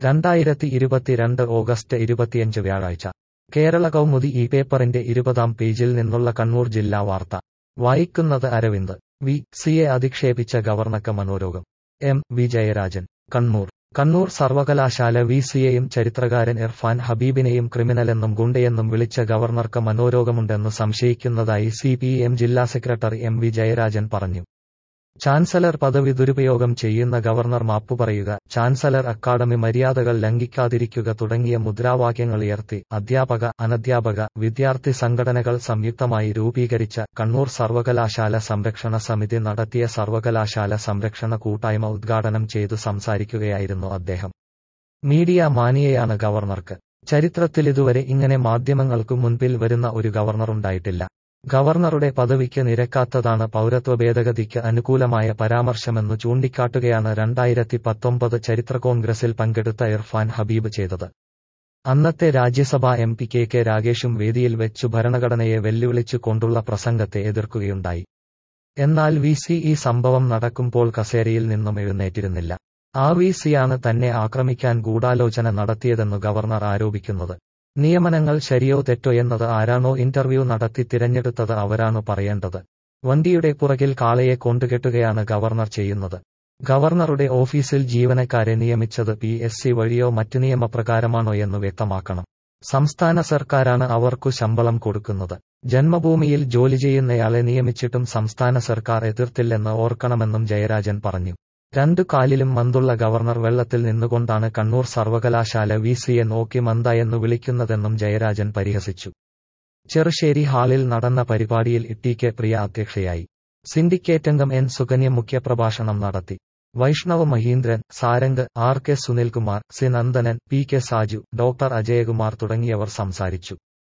രണ്ടായിരത്തി ഇരുപത്തിരണ്ട് ഓഗസ്റ്റ് ഇരുപത്തിയഞ്ച് വ്യാഴാഴ്ച കേരള കൗമുദി ഈ പേപ്പറിന്റെ ഇരുപതാം പേജിൽ നിന്നുള്ള കണ്ണൂർ ജില്ലാ വാർത്ത വായിക്കുന്നത് അരവിന്ദ് വി സിയെ അധിക്ഷേപിച്ച ഗവർണർക്ക് മനോരോഗം എം വി ജയരാജൻ കണ്ണൂർ കണ്ണൂർ സർവകലാശാല വി സിയെയും ചരിത്രകാരൻ ഇർഫാൻ ഹബീബിനെയും ക്രിമിനലെന്നും ഗുണ്ടയെന്നും വിളിച്ച ഗവർണർക്ക് മനോരോഗമുണ്ടെന്ന് സംശയിക്കുന്നതായി സി പി എം ജില്ലാ സെക്രട്ടറി എം വി ജയരാജൻ പറഞ്ഞു ചാൻസലർ പദവി ദുരുപയോഗം ചെയ്യുന്ന ഗവർണർ മാപ്പു പറയുക ചാൻസലർ അക്കാദമി മര്യാദകൾ ലംഘിക്കാതിരിക്കുക തുടങ്ങിയ മുദ്രാവാക്യങ്ങളുയർത്തി അധ്യാപക അനധ്യാപക വിദ്യാർത്ഥി സംഘടനകൾ സംയുക്തമായി രൂപീകരിച്ച കണ്ണൂർ സർവകലാശാല സംരക്ഷണ സമിതി നടത്തിയ സർവകലാശാല സംരക്ഷണ കൂട്ടായ്മ ഉദ്ഘാടനം ചെയ്തു സംസാരിക്കുകയായിരുന്നു അദ്ദേഹം മീഡിയ മാനിയയാണ് ഗവർണർക്ക് ചരിത്രത്തിലിതുവരെ ഇങ്ങനെ മാധ്യമങ്ങൾക്കു മുൻപിൽ വരുന്ന ഒരു ഗവർണറുണ്ടായിട്ടില്ല ഗവർണറുടെ പദവിക്ക് നിരക്കാത്തതാണ് പൗരത്വ ഭേദഗതിക്ക് അനുകൂലമായ പരാമർശമെന്നു ചൂണ്ടിക്കാട്ടുകയാണ് രണ്ടായിരത്തി പത്തൊമ്പത് ചരിത്ര കോൺഗ്രസിൽ പങ്കെടുത്ത ഇർഫാൻ ഹബീബ് ചെയ്തത് അന്നത്തെ രാജ്യസഭാ എം പി കെ കെ രാഗേഷും വേദിയിൽ വെച്ചു ഭരണഘടനയെ വെല്ലുവിളിച്ചു കൊണ്ടുള്ള പ്രസംഗത്തെ എതിർക്കുകയുണ്ടായി എന്നാൽ വി സി ഈ സംഭവം നടക്കുമ്പോൾ കസേരയിൽ നിന്നും എഴുന്നേറ്റിരുന്നില്ല ആ വി സിയാണ് തന്നെ ആക്രമിക്കാൻ ഗൂഢാലോചന നടത്തിയതെന്നു ഗവർണർ ആരോപിക്കുന്നത് നിയമനങ്ങൾ ശരിയോ തെറ്റോ എന്നത് ആരാണോ ഇന്റർവ്യൂ നടത്തി തിരഞ്ഞെടുത്തത് അവരാണു പറയേണ്ടത് വണ്ടിയുടെ പുറകിൽ കാളയെ കൊണ്ടുകെട്ടുകയാണ് ഗവർണർ ചെയ്യുന്നത് ഗവർണറുടെ ഓഫീസിൽ ജീവനക്കാരെ നിയമിച്ചത് പി എസ് സി വഴിയോ മറ്റു നിയമപ്രകാരമാണോ എന്ന് വ്യക്തമാക്കണം സംസ്ഥാന സർക്കാരാണ് അവർക്കു ശമ്പളം കൊടുക്കുന്നത് ജന്മഭൂമിയിൽ ജോലി ചെയ്യുന്നയാളെ നിയമിച്ചിട്ടും സംസ്ഥാന സർക്കാർ എതിർത്തില്ലെന്ന് ഓർക്കണമെന്നും ജയരാജൻ പറഞ്ഞു രണ്ടു കാലിലും മന്തുള്ള ഗവർണർ വെള്ളത്തിൽ നിന്നുകൊണ്ടാണ് കണ്ണൂർ സർവകലാശാല വി സിയെ നോക്കി മന്ദ എന്ന് വിളിക്കുന്നതെന്നും ജയരാജൻ പരിഹസിച്ചു ചെറുശ്ശേരി ഹാളിൽ നടന്ന പരിപാടിയിൽ ഇ കെ പ്രിയ അധ്യക്ഷയായി സിൻഡിക്കേറ്റംഗം എൻ സുകന്യ മുഖ്യപ്രഭാഷണം നടത്തി Vaishnav Mahindran Sarang R K Sunilkumar C Nandanan P K Saju doctor Ajayakumar തുടങ്ങിയവർ സംസാരിച്ചു